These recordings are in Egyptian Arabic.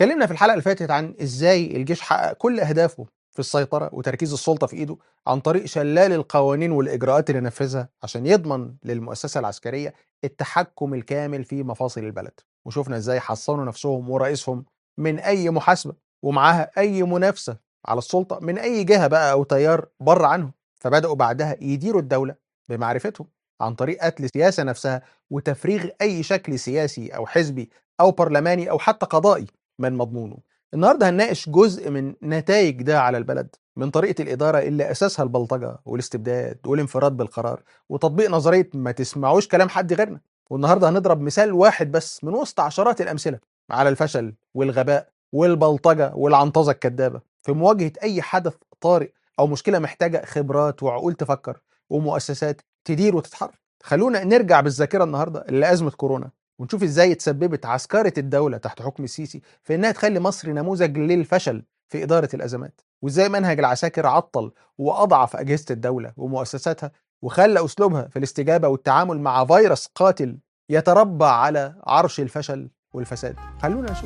اتكلمنا في الحلقه اللي فاتت عن ازاي الجيش حقق كل اهدافه في السيطره وتركيز السلطه في ايده عن طريق شلال القوانين والاجراءات اللي نفذها عشان يضمن للمؤسسه العسكريه التحكم الكامل في مفاصل البلد وشفنا ازاي حصنوا نفسهم ورئيسهم من اي محاسبه ومعاها اي منافسه على السلطه من اي جهه بقى او تيار بره عنهم فبداوا بعدها يديروا الدوله بمعرفتهم عن طريق قتل السياسه نفسها وتفريغ اي شكل سياسي او حزبي او برلماني او حتى قضائي من مضمونه. النهارده هنناقش جزء من نتائج ده على البلد من طريقه الاداره اللي اساسها البلطجه والاستبداد والانفراد بالقرار وتطبيق نظريه ما تسمعوش كلام حد غيرنا. والنهارده هنضرب مثال واحد بس من وسط عشرات الامثله على الفشل والغباء والبلطجه والعنطزه الكذابه في مواجهه اي حدث طارئ او مشكله محتاجه خبرات وعقول تفكر ومؤسسات تدير وتتحرك. خلونا نرجع بالذاكره النهارده لازمه كورونا ونشوف ازاي تسببت عسكرة الدولة تحت حكم السيسي في انها تخلي مصر نموذج للفشل في إدارة الأزمات وازاي منهج العساكر عطل وأضعف أجهزة الدولة ومؤسساتها وخلى أسلوبها في الاستجابة والتعامل مع فيروس قاتل يتربع على عرش الفشل والفساد خلونا نشوف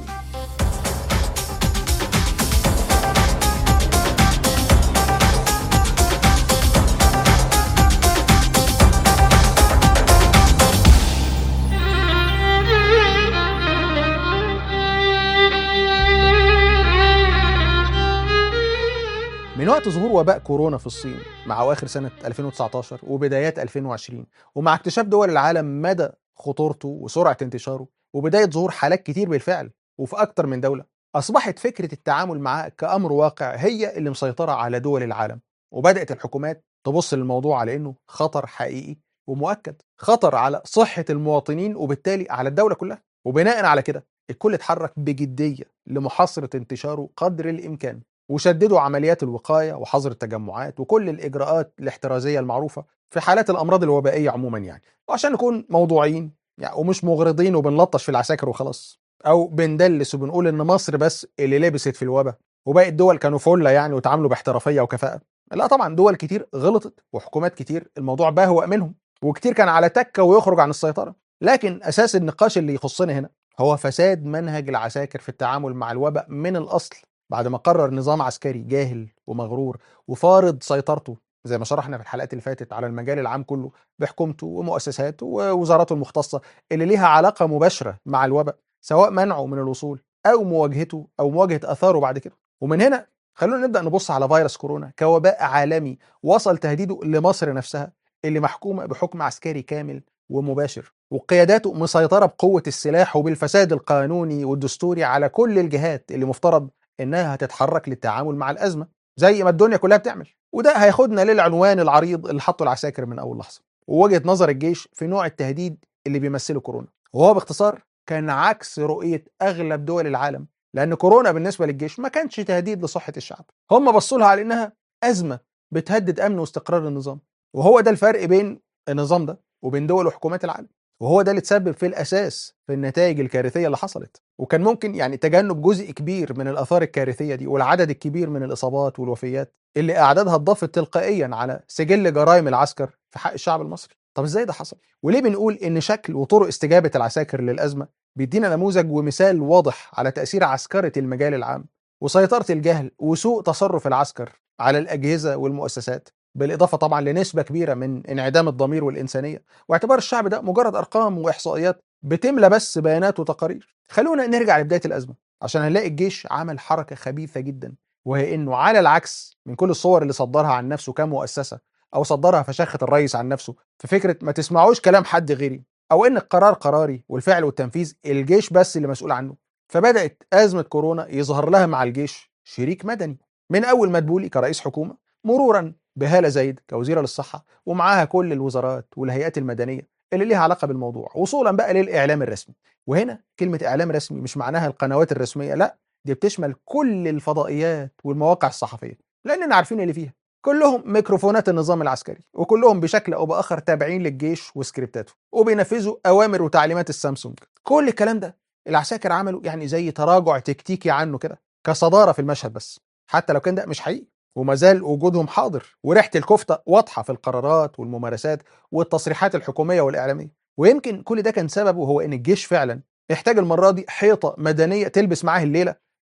من وقت ظهور وباء كورونا في الصين مع اواخر سنه 2019 وبدايات 2020 ومع اكتشاف دول العالم مدى خطورته وسرعه انتشاره وبدايه ظهور حالات كتير بالفعل وفي اكتر من دوله اصبحت فكره التعامل معاه كامر واقع هي اللي مسيطره على دول العالم وبدات الحكومات تبص للموضوع على انه خطر حقيقي ومؤكد خطر على صحه المواطنين وبالتالي على الدوله كلها وبناء على كده الكل اتحرك بجديه لمحاصره انتشاره قدر الامكان وشددوا عمليات الوقايه وحظر التجمعات وكل الاجراءات الاحترازيه المعروفه في حالات الامراض الوبائيه عموما يعني وعشان نكون موضوعيين يعني ومش مغرضين وبنلطش في العساكر وخلاص او بندلس وبنقول ان مصر بس اللي لبست في الوباء وباقي الدول كانوا فله يعني وتعاملوا باحترافيه وكفاءه لا طبعا دول كتير غلطت وحكومات كتير الموضوع بهوأ منهم وكتير كان على تكه ويخرج عن السيطره لكن اساس النقاش اللي يخصنا هنا هو فساد منهج العساكر في التعامل مع الوباء من الاصل بعد ما قرر نظام عسكري جاهل ومغرور وفارض سيطرته زي ما شرحنا في الحلقات اللي فاتت على المجال العام كله بحكومته ومؤسساته ووزاراته المختصة اللي ليها علاقة مباشرة مع الوباء سواء منعه من الوصول أو مواجهته أو مواجهة أثاره بعد كده ومن هنا خلونا نبدأ نبص على فيروس كورونا كوباء عالمي وصل تهديده لمصر نفسها اللي محكومة بحكم عسكري كامل ومباشر وقياداته مسيطرة بقوة السلاح وبالفساد القانوني والدستوري على كل الجهات اللي مفترض انها هتتحرك للتعامل مع الازمه زي ما الدنيا كلها بتعمل وده هياخدنا للعنوان العريض اللي حطه العساكر من اول لحظه ووجهه نظر الجيش في نوع التهديد اللي بيمثله كورونا وهو باختصار كان عكس رؤيه اغلب دول العالم لان كورونا بالنسبه للجيش ما كانش تهديد لصحه الشعب هم بصوا لها على انها ازمه بتهدد امن واستقرار النظام وهو ده الفرق بين النظام ده وبين دول وحكومات العالم وهو ده اللي تسبب في الاساس في النتائج الكارثيه اللي حصلت وكان ممكن يعني تجنب جزء كبير من الاثار الكارثيه دي والعدد الكبير من الاصابات والوفيات اللي اعدادها اتضافت تلقائيا على سجل جرائم العسكر في حق الشعب المصري طب ازاي ده حصل وليه بنقول ان شكل وطرق استجابه العساكر للازمه بيدينا نموذج ومثال واضح على تاثير عسكره المجال العام وسيطره الجهل وسوء تصرف العسكر على الاجهزه والمؤسسات بالاضافه طبعا لنسبه كبيره من انعدام الضمير والانسانيه واعتبار الشعب ده مجرد ارقام واحصائيات بتملى بس بيانات وتقارير خلونا نرجع لبدايه الازمه عشان هنلاقي الجيش عمل حركه خبيثه جدا وهي انه على العكس من كل الصور اللي صدرها عن نفسه كمؤسسه او صدرها فشاخه الرئيس عن نفسه في فكره ما تسمعوش كلام حد غيري او ان القرار قراري والفعل والتنفيذ الجيش بس اللي مسؤول عنه فبدات ازمه كورونا يظهر لها مع الجيش شريك مدني من اول مدبولي كرئيس حكومه مرورا بهاله زايد كوزيره للصحه ومعاها كل الوزارات والهيئات المدنيه اللي ليها علاقه بالموضوع وصولا بقى للاعلام الرسمي وهنا كلمه اعلام رسمي مش معناها القنوات الرسميه لا دي بتشمل كل الفضائيات والمواقع الصحفيه لاننا عارفين اللي فيها كلهم ميكروفونات النظام العسكري وكلهم بشكل او باخر تابعين للجيش وسكريبتاته وبينفذوا اوامر وتعليمات السامسونج كل الكلام ده العساكر عملوا يعني زي تراجع تكتيكي عنه كده كصداره في المشهد بس حتى لو كان ده مش حقيقي وما زال وجودهم حاضر وريحه الكفته واضحه في القرارات والممارسات والتصريحات الحكوميه والاعلاميه ويمكن كل ده كان سببه هو ان الجيش فعلا احتاج المره دي حيطه مدنيه تلبس معاه الليله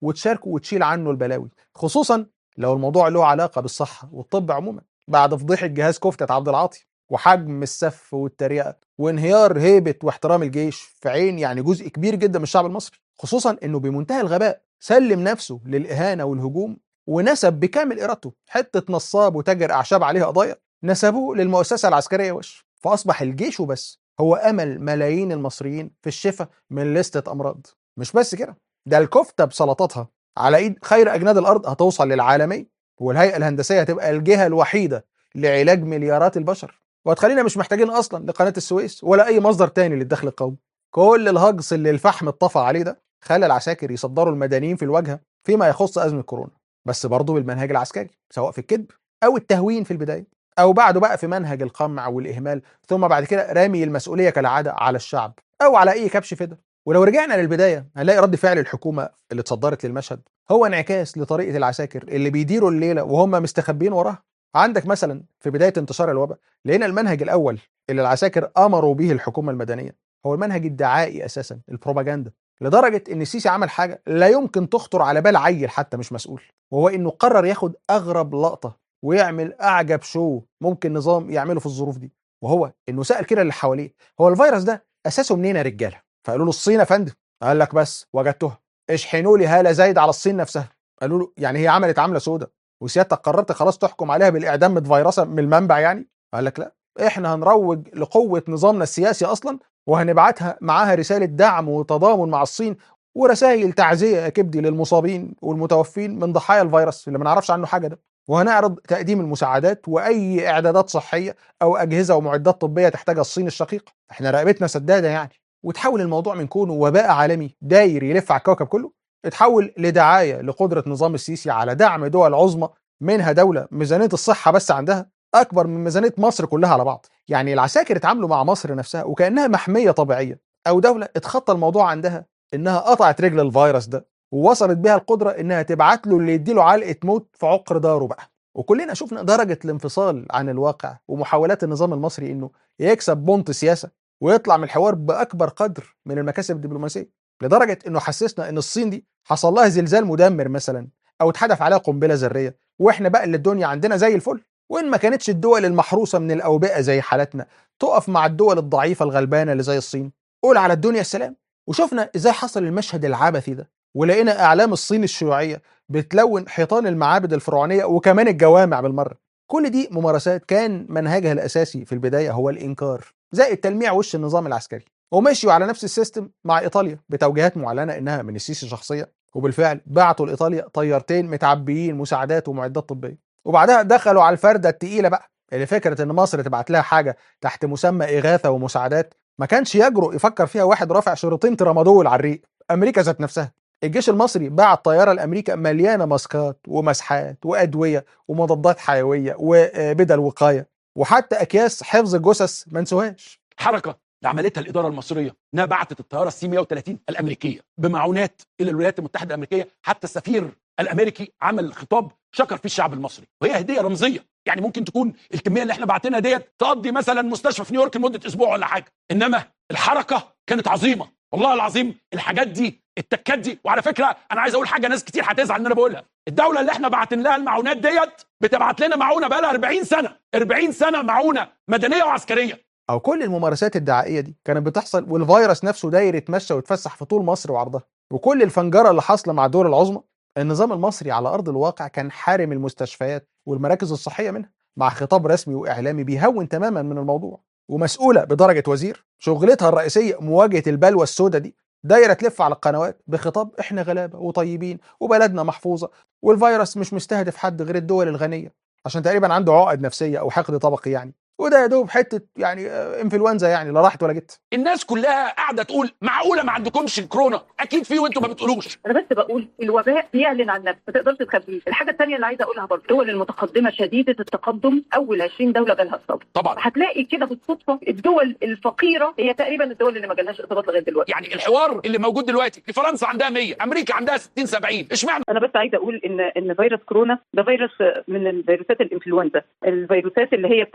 وتشاركه وتشيل عنه البلاوي خصوصا لو الموضوع له علاقه بالصحه والطب عموما بعد فضيحه جهاز كفته عبد العاطي وحجم السف والتريقه وانهيار هيبه واحترام الجيش في عين يعني جزء كبير جدا من الشعب المصري خصوصا انه بمنتهى الغباء سلم نفسه للاهانه والهجوم ونسب بكامل ارادته حته نصاب وتاجر اعشاب عليها قضايا نسبوه للمؤسسه العسكريه وش فاصبح الجيش وبس هو امل ملايين المصريين في الشفاء من لستة امراض مش بس كده ده الكفته بسلطاتها على ايد خير اجناد الارض هتوصل للعالميه والهيئه الهندسيه هتبقى الجهه الوحيده لعلاج مليارات البشر وهتخلينا مش محتاجين اصلا لقناه السويس ولا اي مصدر تاني للدخل القومي كل الهجص اللي الفحم اتطفى عليه ده خلى العساكر يصدروا المدنيين في الواجهه فيما يخص ازمه كورونا بس برضه بالمنهج العسكري سواء في الكذب او التهوين في البدايه او بعده بقى في منهج القمع والاهمال ثم بعد كده رامي المسؤوليه كالعاده على الشعب او على اي كبش فدا ولو رجعنا للبدايه هنلاقي رد فعل الحكومه اللي اتصدرت للمشهد هو انعكاس لطريقه العساكر اللي بيديروا الليله وهم مستخبين وراها عندك مثلا في بدايه انتشار الوباء لقينا المنهج الاول اللي العساكر امروا به الحكومه المدنيه هو المنهج الدعائي اساسا البروباجندا لدرجه ان السيسي عمل حاجه لا يمكن تخطر على بال عيل حتى مش مسؤول وهو انه قرر ياخد اغرب لقطه ويعمل اعجب شو ممكن نظام يعمله في الظروف دي وهو انه سال كده اللي حواليه هو الفيروس ده اساسه منين يا رجاله فقالوا له الصين يا فندم قال لك بس وجدتها اشحنوا لي هاله زايد على الصين نفسها قالوا له يعني هي عملت عمله سودة وسيادتك قررت خلاص تحكم عليها بالاعدام متفيرسه من المنبع يعني قال لك لا احنا هنروج لقوه نظامنا السياسي اصلا وهنبعتها معاها رساله دعم وتضامن مع الصين ورسائل تعزيه يا كبدي للمصابين والمتوفين من ضحايا الفيروس اللي ما نعرفش عنه حاجه ده وهنعرض تقديم المساعدات واي اعدادات صحيه او اجهزه ومعدات طبيه تحتاجها الصين الشقيقه احنا رقبتنا سداده يعني وتحول الموضوع من كونه وباء عالمي داير يلف على الكوكب كله اتحول لدعايه لقدره نظام السيسي على دعم دول عظمى منها دوله ميزانيه الصحه بس عندها اكبر من ميزانيه مصر كلها على بعض يعني العساكر اتعاملوا مع مصر نفسها وكانها محميه طبيعيه او دوله اتخطى الموضوع عندها انها قطعت رجل الفيروس ده ووصلت بها القدره انها تبعت له اللي يديله علقه موت في عقر داره بقى وكلنا شفنا درجه الانفصال عن الواقع ومحاولات النظام المصري انه يكسب بونت سياسه ويطلع من الحوار باكبر قدر من المكاسب الدبلوماسيه لدرجه انه حسسنا ان الصين دي حصل لها زلزال مدمر مثلا او اتحدف عليها قنبله ذريه واحنا بقى اللي الدنيا عندنا زي الفل وان ما كانتش الدول المحروسه من الاوبئه زي حالتنا تقف مع الدول الضعيفه الغلبانه اللي زي الصين قول على الدنيا السلام وشفنا ازاي حصل المشهد العبثي ده ولقينا اعلام الصين الشيوعيه بتلون حيطان المعابد الفرعونيه وكمان الجوامع بالمره كل دي ممارسات كان منهجها الاساسي في البدايه هو الانكار زائد تلميع وش النظام العسكري ومشيوا على نفس السيستم مع ايطاليا بتوجيهات معلنه انها من السيسي شخصيا وبالفعل بعتوا لايطاليا طيارتين متعبيين مساعدات ومعدات طبيه وبعدها دخلوا على الفرده التقيله بقى اللي فكره ان مصر تبعت لها حاجه تحت مسمى اغاثه ومساعدات ما كانش يجرؤ يفكر فيها واحد رافع شريطين ترامادول على الريق امريكا ذات نفسها الجيش المصري بعت طياره لامريكا مليانه ماسكات ومسحات وادويه ومضادات حيويه وبدل وقايه وحتى اكياس حفظ الجثث ما نسوهاش حركه اللي عملتها الاداره المصريه انها بعتت الطياره السي 130 الامريكيه بمعونات الى الولايات المتحده الامريكيه حتى السفير الامريكي عمل خطاب شكر فيه الشعب المصري وهي هديه رمزيه يعني ممكن تكون الكميه اللي احنا بعتينها ديت تقضي مثلا مستشفى في نيويورك لمده اسبوع ولا حاجه انما الحركه كانت عظيمه والله العظيم الحاجات دي التكات دي وعلى فكره انا عايز اقول حاجه ناس كتير هتزعل ان انا بقولها الدوله اللي احنا بعتين لها المعونات ديت بتبعت لنا معونه بقى لها 40 سنه 40 سنه معونه مدنيه وعسكريه او كل الممارسات الدعائيه دي كانت بتحصل والفيروس نفسه داير يتمشى ويتفسح في طول مصر وعرضها وكل الفنجره اللي حاصله مع الدول العظمى النظام المصري على ارض الواقع كان حارم المستشفيات والمراكز الصحيه منها مع خطاب رسمي واعلامي بيهون تماما من الموضوع ومسؤوله بدرجه وزير شغلتها الرئيسيه مواجهه البلوى السوداء دي دايره تلف على القنوات بخطاب احنا غلابه وطيبين وبلدنا محفوظه والفيروس مش مستهدف حد غير الدول الغنيه عشان تقريبا عنده عقد نفسيه او حقد طبقي يعني وده يا دوب حته يعني انفلونزا يعني لا راحت ولا جت الناس كلها قاعده تقول معقوله ما عندكمش كورونا اكيد في وانتم ما بتقولوش انا بس بقول الوباء بيعلن عن نفسه ما تقدرش تخبيه الحاجه الثانيه اللي عايزه اقولها برضه الدول المتقدمه شديده التقدم اول 20 دوله جالها اصابه طبعا هتلاقي كده بالصدفه الدول الفقيره هي تقريبا الدول اللي ما جالهاش اصابات لغايه دلوقتي يعني الحوار اللي موجود دلوقتي فرنسا عندها 100 امريكا عندها 60 70 اشمعنى انا بس عايزه اقول ان ان فيروس كورونا ده فيروس من الفيروسات الانفلونزا الفيروسات اللي هي بتحتاج بس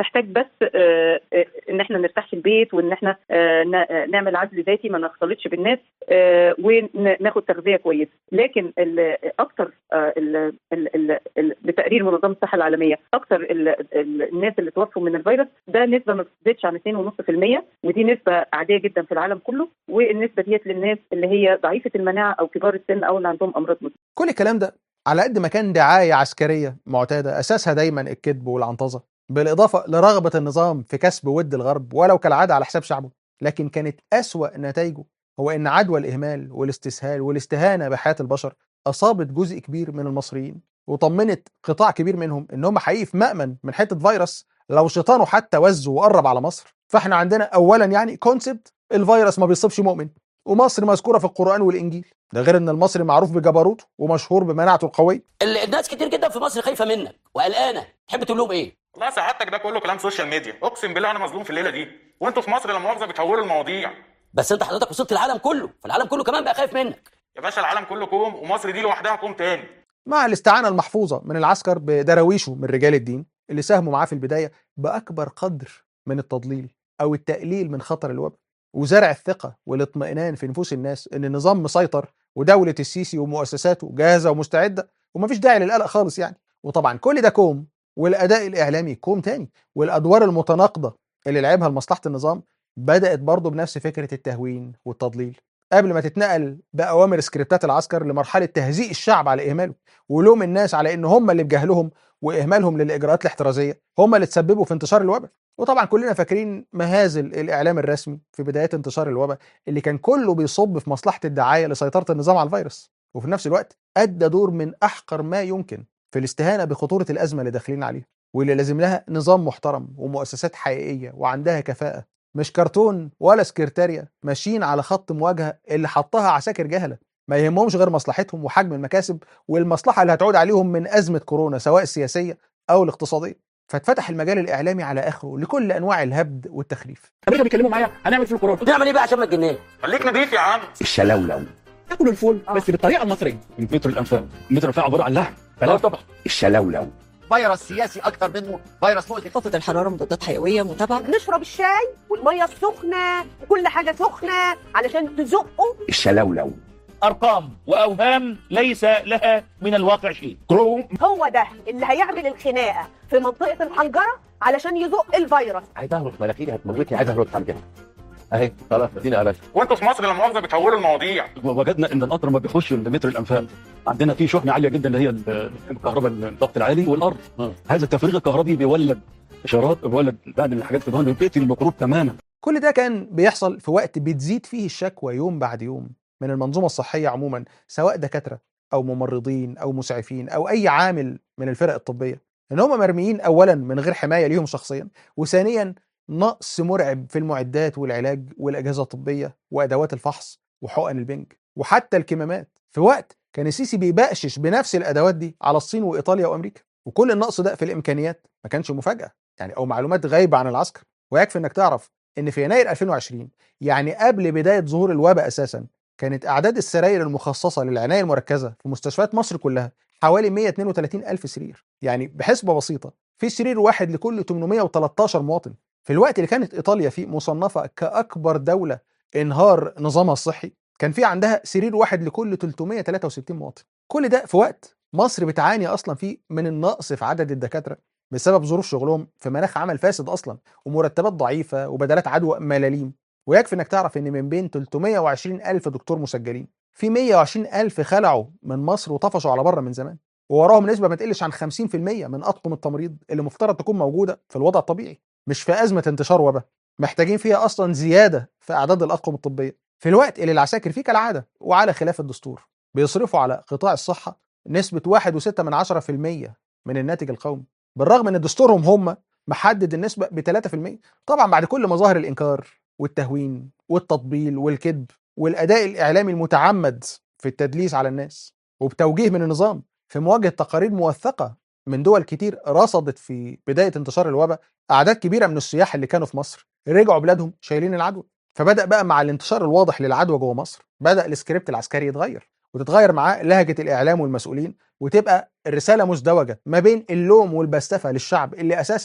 آه، آه، ان احنا نرتاح في البيت وان احنا آه، ن- آه، نعمل عزل ذاتي ما نختلطش بالناس آه، وناخد تغذيه كويسه لكن ال- اكتر آه، ال- ال- ال- ال- بتقرير منظمه الصحه العالميه اكتر ال- ال- الناس اللي توفوا من الفيروس ده نسبه ما بتزيدش عن 2.5% ودي نسبه عاديه جدا في العالم كله والنسبه ديت للناس اللي هي ضعيفه المناعه او كبار السن او اللي عندهم امراض مزمنه كل الكلام ده على قد ما كان دعاية عسكرية معتادة أساسها دايما الكذب والعنطزة بالإضافة لرغبة النظام في كسب ود الغرب ولو كالعادة على حساب شعبه لكن كانت أسوأ نتائجه هو إن عدوى الإهمال والاستسهال والاستهانة بحياة البشر أصابت جزء كبير من المصريين وطمنت قطاع كبير منهم إن هم حقيقي في مأمن من حتة فيروس لو شيطانه حتى وز وقرب على مصر فإحنا عندنا أولا يعني كونسبت الفيروس ما بيصيبش مؤمن ومصر مذكورة في القرآن والإنجيل ده غير ان المصري معروف بجبروته ومشهور بمناعته القويه ال- الناس كتير جدا في مصر خايفه منك وقلقانه تحب تقول لهم ايه والله سعادتك ده كله كلام سوشيال ميديا اقسم بالله انا مظلوم في الليله دي وانتوا في مصر لا مؤاخذه بتهوروا المواضيع بس انت حضرتك وصلت العالم كله فالعالم كله كمان بقى خايف منك يا باشا العالم كله كوم ومصر دي لوحدها كوم تاني مع الاستعانه المحفوظه من العسكر بدراويشه من رجال الدين اللي ساهموا معاه في البدايه باكبر قدر من التضليل او التقليل من خطر الوباء وزرع الثقه والاطمئنان في نفوس الناس ان النظام مسيطر ودوله السيسي ومؤسساته جاهزه ومستعده ومفيش داعي للقلق خالص يعني وطبعا كل ده كوم والاداء الاعلامي كوم تاني والادوار المتناقضه اللي لعبها لمصلحه النظام بدات برضه بنفس فكره التهوين والتضليل قبل ما تتنقل باوامر سكريبتات العسكر لمرحله تهزيء الشعب على اهماله ولوم الناس على ان هم اللي بجهلهم واهمالهم للاجراءات الاحترازيه هم اللي تسببوا في انتشار الوباء وطبعا كلنا فاكرين مهازل الاعلام الرسمي في بدايات انتشار الوباء اللي كان كله بيصب في مصلحه الدعايه لسيطره النظام على الفيروس وفي نفس الوقت ادى دور من احقر ما يمكن في الاستهانه بخطوره الازمه اللي داخلين عليها واللي لازم لها نظام محترم ومؤسسات حقيقيه وعندها كفاءه مش كرتون ولا سكرتاريا ماشيين على خط مواجهه اللي حطها عساكر جهله ما يهمهمش غير مصلحتهم وحجم المكاسب والمصلحه اللي هتعود عليهم من ازمه كورونا سواء السياسيه او الاقتصاديه فاتفتح المجال الاعلامي على اخره لكل انواع الهبد والتخريف امريكا بيتكلموا معايا هنعمل في الكورونا بتعمل ايه بقى عشان ما تجنناش خليك نضيف يا عم الشلولو تاكل الفول بس بالطريقه المصريه متر الانفاق متر الانفاق عباره عن لحم لا طبعا الشلولو فيروس سياسي اكتر منه فيروس مؤذي خفض الحراره مضادات حيويه متابعه نشرب الشاي والميه السخنه وكل حاجه سخنه علشان تزقه الشلولو ارقام واوهام ليس لها من الواقع شيء هو ده اللي هيعمل الخناقه في منطقه الحنجره علشان يزق الفيروس عايز اهرب مناخيري هتموتني عايز اهرب حاجه اهي خلاص ادينا يا باشا وانتوا في مصر لا مؤاخذه بتهوروا المواضيع وجدنا ان القطر ما بيخش الا متر الانفاق عندنا في شحنه عاليه جدا اللي هي الكهرباء الضغط العالي والارض هذا التفريغ الكهربي بيولد اشارات بيولد بعض الحاجات في الظهر بيقتل الميكروب تماما كل ده كان بيحصل في وقت بتزيد فيه الشكوى يوم بعد يوم من المنظومه الصحيه عموما سواء دكاتره او ممرضين او مسعفين او اي عامل من الفرق الطبيه ان هم مرميين اولا من غير حمايه ليهم شخصيا وثانيا نقص مرعب في المعدات والعلاج والاجهزه الطبيه وادوات الفحص وحقن البنج وحتى الكمامات في وقت كان السيسي بيبقشش بنفس الادوات دي على الصين وايطاليا وامريكا وكل النقص ده في الامكانيات ما كانش مفاجاه يعني او معلومات غايبه عن العسكر ويكفي انك تعرف ان في يناير 2020 يعني قبل بدايه ظهور الوباء اساسا كانت اعداد السراير المخصصه للعنايه المركزه في مستشفيات مصر كلها حوالي 132 الف سرير يعني بحسبه بسيطه في سرير واحد لكل 813 مواطن في الوقت اللي كانت ايطاليا فيه مصنفه كاكبر دوله انهار نظامها الصحي كان في عندها سرير واحد لكل 363 مواطن كل ده في وقت مصر بتعاني اصلا فيه من النقص في عدد الدكاتره بسبب ظروف شغلهم في مناخ عمل فاسد اصلا ومرتبات ضعيفه وبدلات عدوى ملاليم ويكفي انك تعرف ان من بين 320 الف دكتور مسجلين في 120 الف خلعوا من مصر وطفشوا على بره من زمان ووراهم نسبه ما تقلش عن 50% من اطقم التمريض اللي مفترض تكون موجوده في الوضع الطبيعي مش في ازمه انتشار وباء محتاجين فيها اصلا زياده في اعداد الاطقم الطبيه في الوقت اللي العساكر فيه كالعاده وعلى خلاف الدستور بيصرفوا على قطاع الصحه نسبه 1.6 من 10% من الناتج القومي بالرغم ان دستورهم هم محدد النسبه ب 3% طبعا بعد كل مظاهر الانكار والتهوين والتطبيل والكذب والاداء الاعلامي المتعمد في التدليس على الناس وبتوجيه من النظام في مواجهه تقارير موثقه من دول كتير رصدت في بدايه انتشار الوباء اعداد كبيره من السياح اللي كانوا في مصر رجعوا بلادهم شايلين العدوى فبدا بقى مع الانتشار الواضح للعدوى جوه مصر بدا السكريبت العسكري يتغير وتتغير معاه لهجه الاعلام والمسؤولين وتبقى الرساله مزدوجه ما بين اللوم والبستفه للشعب اللي اساسا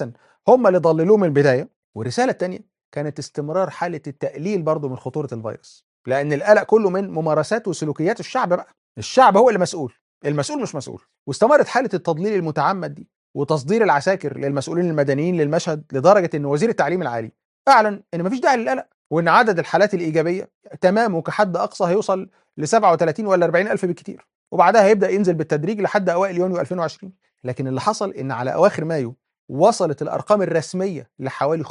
هم اللي ضللوه من البدايه والرساله الثانيه كانت استمرار حاله التقليل برضه من خطوره الفيروس لان القلق كله من ممارسات وسلوكيات الشعب بقى الشعب هو اللي مسؤول المسؤول مش مسؤول واستمرت حاله التضليل المتعمد دي وتصدير العساكر للمسؤولين المدنيين للمشهد لدرجه ان وزير التعليم العالي اعلن ان مفيش داعي للقلق وان عدد الحالات الايجابيه تمام وكحد اقصى هيوصل ل 37 ولا 40 الف بالكتير وبعدها هيبدا ينزل بالتدريج لحد اوائل يونيو 2020 لكن اللي حصل ان على اواخر مايو وصلت الارقام الرسميه لحوالي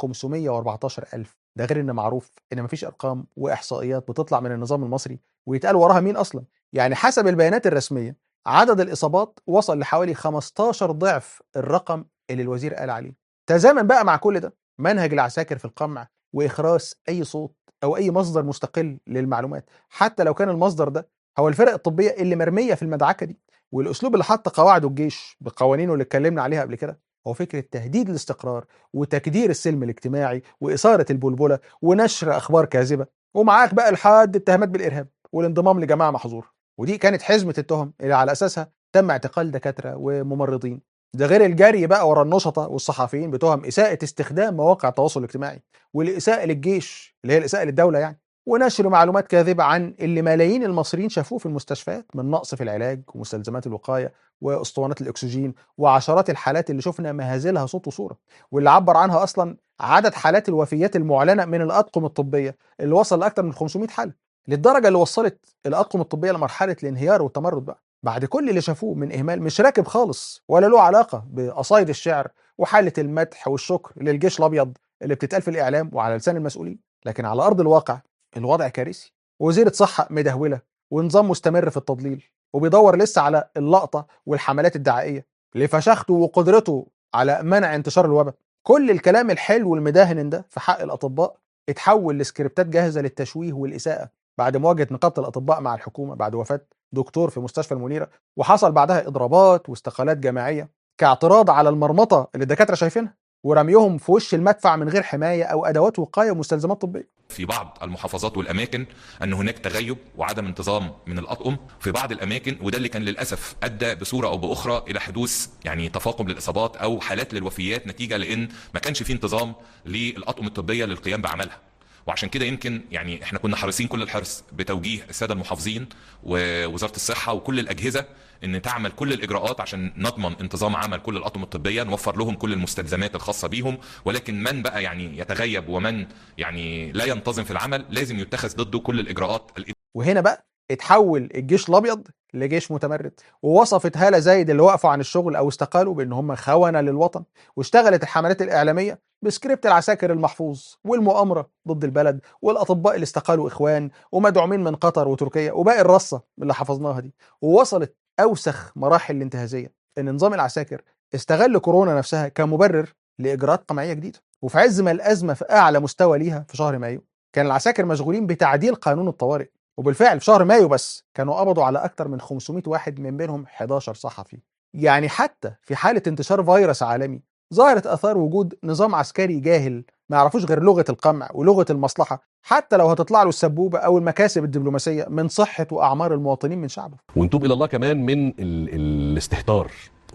514 الف ده غير ان معروف ان مفيش ارقام واحصائيات بتطلع من النظام المصري ويتقال وراها مين اصلا يعني حسب البيانات الرسميه عدد الاصابات وصل لحوالي 15 ضعف الرقم اللي الوزير قال عليه تزامن بقى مع كل ده منهج العساكر في القمع واخراس اي صوت او اي مصدر مستقل للمعلومات حتى لو كان المصدر ده هو الفرق الطبيه اللي مرميه في المدعكه دي والاسلوب اللي حط قواعده الجيش بقوانينه اللي اتكلمنا عليها قبل كده هو فكره تهديد الاستقرار وتكدير السلم الاجتماعي واثاره البلبله ونشر اخبار كاذبه ومعاك بقى لحد اتهامات بالارهاب والانضمام لجماعه محظور ودي كانت حزمه التهم اللي على اساسها تم اعتقال دكاتره وممرضين ده غير الجري بقى ورا النشطه والصحفيين بتهم اساءه استخدام مواقع التواصل الاجتماعي والاساءه للجيش اللي هي الاساءه للدوله يعني ونشر معلومات كاذبه عن اللي ملايين المصريين شافوه في المستشفيات من نقص في العلاج ومستلزمات الوقايه واسطوانات الاكسجين وعشرات الحالات اللي شفنا مهازلها صوت وصوره واللي عبر عنها اصلا عدد حالات الوفيات المعلنه من الاطقم الطبيه اللي وصل لاكثر من 500 حاله للدرجه اللي وصلت الاطقم الطبيه لمرحله الانهيار والتمرد بقى بعد كل اللي شافوه من اهمال مش راكب خالص ولا له علاقه بقصايد الشعر وحاله المدح والشكر للجيش الابيض اللي بتتقال في الاعلام وعلى لسان المسؤولين لكن على ارض الواقع الوضع كارثي وزيرة صحة مدهولة ونظام مستمر في التضليل وبيدور لسه على اللقطة والحملات الدعائية لفشخته وقدرته على منع انتشار الوباء كل الكلام الحلو المداهن ده في حق الأطباء اتحول لسكريبتات جاهزة للتشويه والإساءة بعد مواجهة نقابة الأطباء مع الحكومة بعد وفاة دكتور في مستشفى المنيرة وحصل بعدها إضرابات واستقالات جماعية كاعتراض على المرمطة اللي الدكاترة شايفينها ورميهم في وش المدفع من غير حماية أو أدوات وقاية ومستلزمات طبية في بعض المحافظات والاماكن ان هناك تغيب وعدم انتظام من الاطقم في بعض الاماكن وده اللي كان للاسف ادى بصوره او باخرى الى حدوث يعني تفاقم للاصابات او حالات للوفيات نتيجه لان ما كانش في انتظام للاطقم الطبيه للقيام بعملها وعشان كده يمكن يعني احنا كنا حريصين كل الحرص بتوجيه الساده المحافظين ووزاره الصحه وكل الاجهزه ان تعمل كل الاجراءات عشان نضمن انتظام عمل كل الاطقم الطبيه نوفر لهم كل المستلزمات الخاصه بيهم ولكن من بقى يعني يتغيب ومن يعني لا ينتظم في العمل لازم يتخذ ضده كل الاجراءات وهنا بقى اتحول الجيش الابيض لجيش متمرد ووصفت هاله زايد اللي وقفوا عن الشغل او استقالوا بان هم خونه للوطن واشتغلت الحملات الاعلاميه بسكريبت العساكر المحفوظ والمؤامره ضد البلد والاطباء اللي استقالوا اخوان ومدعومين من قطر وتركيا وباقي الرصه اللي حفظناها دي ووصلت اوسخ مراحل الانتهازيه ان نظام العساكر استغل كورونا نفسها كمبرر لاجراءات قمعيه جديده وفي عز ما الازمه في اعلى مستوى ليها في شهر مايو كان العساكر مشغولين بتعديل قانون الطوارئ وبالفعل في شهر مايو بس كانوا قبضوا على اكثر من 500 واحد من بينهم 11 صحفي يعني حتى في حاله انتشار فيروس عالمي ظهرت اثار وجود نظام عسكري جاهل ما يعرفوش غير لغه القمع ولغه المصلحه حتى لو هتطلع له السبوبه او المكاسب الدبلوماسيه من صحه واعمار المواطنين من شعبه ونتوب الى الله كمان من ال... الاستهتار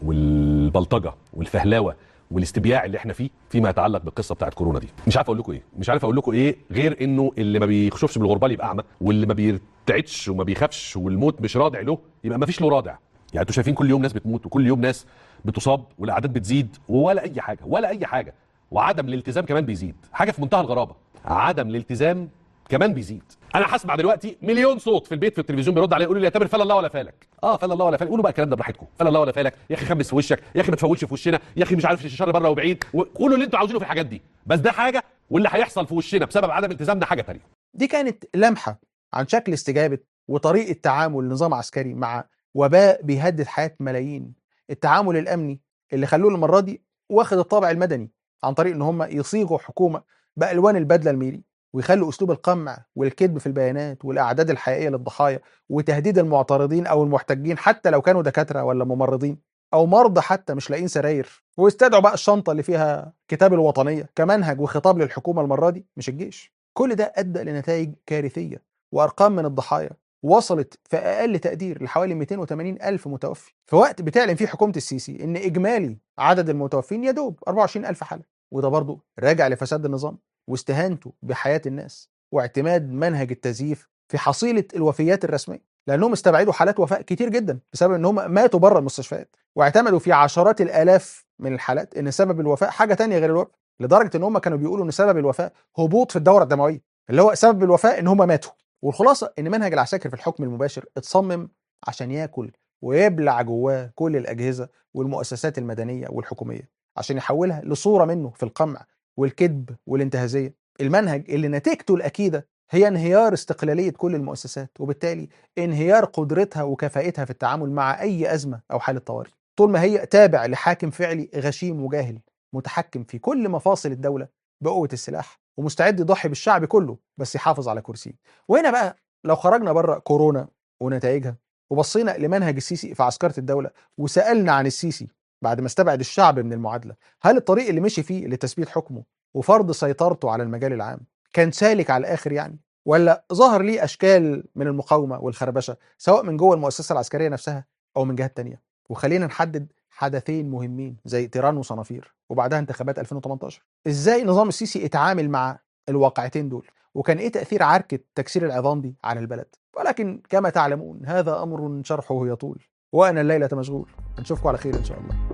والبلطجه والفهلاوه والاستبياع اللي احنا فيه فيما يتعلق بالقصه بتاعت كورونا دي مش عارف اقول لكم ايه مش عارف اقول لكم ايه غير انه اللي ما بيخشفش بالغربال يبقى اعمى واللي ما بيرتعدش وما بيخافش والموت مش رادع له يبقى ما فيش له رادع يعني انتوا شايفين كل يوم ناس بتموت وكل يوم ناس بتصاب والاعداد بتزيد ولا اي حاجه ولا اي حاجه وعدم الالتزام كمان بيزيد حاجه في منتهى الغرابه عدم الالتزام كمان بيزيد انا هسمع دلوقتي مليون صوت في البيت في التلفزيون بيرد عليا يقولوا لي يا تامر فلا الله ولا فالك اه فلا الله ولا فالك قولوا بقى الكلام ده براحتكم فلا الله ولا فالك يا اخي خمس في وشك يا اخي ما تفولش في وشنا يا اخي مش عارف الشر بره وبعيد قولوا اللي انتوا عاوزينه في الحاجات دي بس ده حاجه واللي هيحصل في وشنا بسبب عدم التزامنا حاجه ثانيه دي كانت لمحه عن شكل استجابه وطريقه تعامل نظام عسكري مع وباء بيهدد حياه ملايين التعامل الامني اللي خلوه المره دي واخد الطابع المدني عن طريق ان هم يصيغوا حكومه بالوان البدله الميري ويخلوا اسلوب القمع والكذب في البيانات والاعداد الحقيقيه للضحايا وتهديد المعترضين او المحتجين حتى لو كانوا دكاتره ولا ممرضين او مرضى حتى مش لاقيين سراير ويستدعوا بقى الشنطه اللي فيها كتاب الوطنيه كمنهج وخطاب للحكومه المره دي مش الجيش كل ده ادى لنتائج كارثيه وارقام من الضحايا وصلت في اقل تقدير لحوالي 280 الف متوفي في وقت بتعلن فيه حكومه السيسي ان اجمالي عدد المتوفين يدوب 24 الف حاله وده برضه راجع لفساد النظام واستهانته بحياه الناس واعتماد منهج التزييف في حصيله الوفيات الرسميه لانهم استبعدوا حالات وفاه كتير جدا بسبب ان هم ماتوا بره المستشفيات واعتمدوا في عشرات الالاف من الحالات ان سبب الوفاه حاجه تانية غير الوفاه لدرجه ان هم كانوا بيقولوا ان سبب الوفاه هبوط في الدوره الدمويه اللي هو سبب الوفاه ان هم ماتوا والخلاصه ان منهج العساكر في الحكم المباشر اتصمم عشان ياكل ويبلع جواه كل الاجهزه والمؤسسات المدنيه والحكوميه عشان يحولها لصوره منه في القمع والكذب والانتهازيه المنهج اللي نتيجته الاكيده هي انهيار استقلاليه كل المؤسسات وبالتالي انهيار قدرتها وكفاءتها في التعامل مع اي ازمه او حاله طوارئ طول ما هي تابع لحاكم فعلي غشيم وجاهل متحكم في كل مفاصل الدوله بقوه السلاح ومستعد يضحي بالشعب كله بس يحافظ على كرسيه وهنا بقى لو خرجنا بره كورونا ونتائجها وبصينا لمنهج السيسي في عسكره الدوله وسالنا عن السيسي بعد ما استبعد الشعب من المعادله هل الطريق اللي مشي فيه لتثبيت حكمه وفرض سيطرته على المجال العام كان سالك على الاخر يعني ولا ظهر ليه اشكال من المقاومه والخربشه سواء من جوه المؤسسه العسكريه نفسها او من جهات تانية وخلينا نحدد حدثين مهمين زي تيران وصنافير وبعدها انتخابات 2018 ازاي نظام السيسي اتعامل مع الواقعتين دول وكان ايه تاثير عركه تكسير العظام دي على البلد ولكن كما تعلمون هذا امر شرحه يطول وانا الليله مشغول نشوفكم على خير ان شاء الله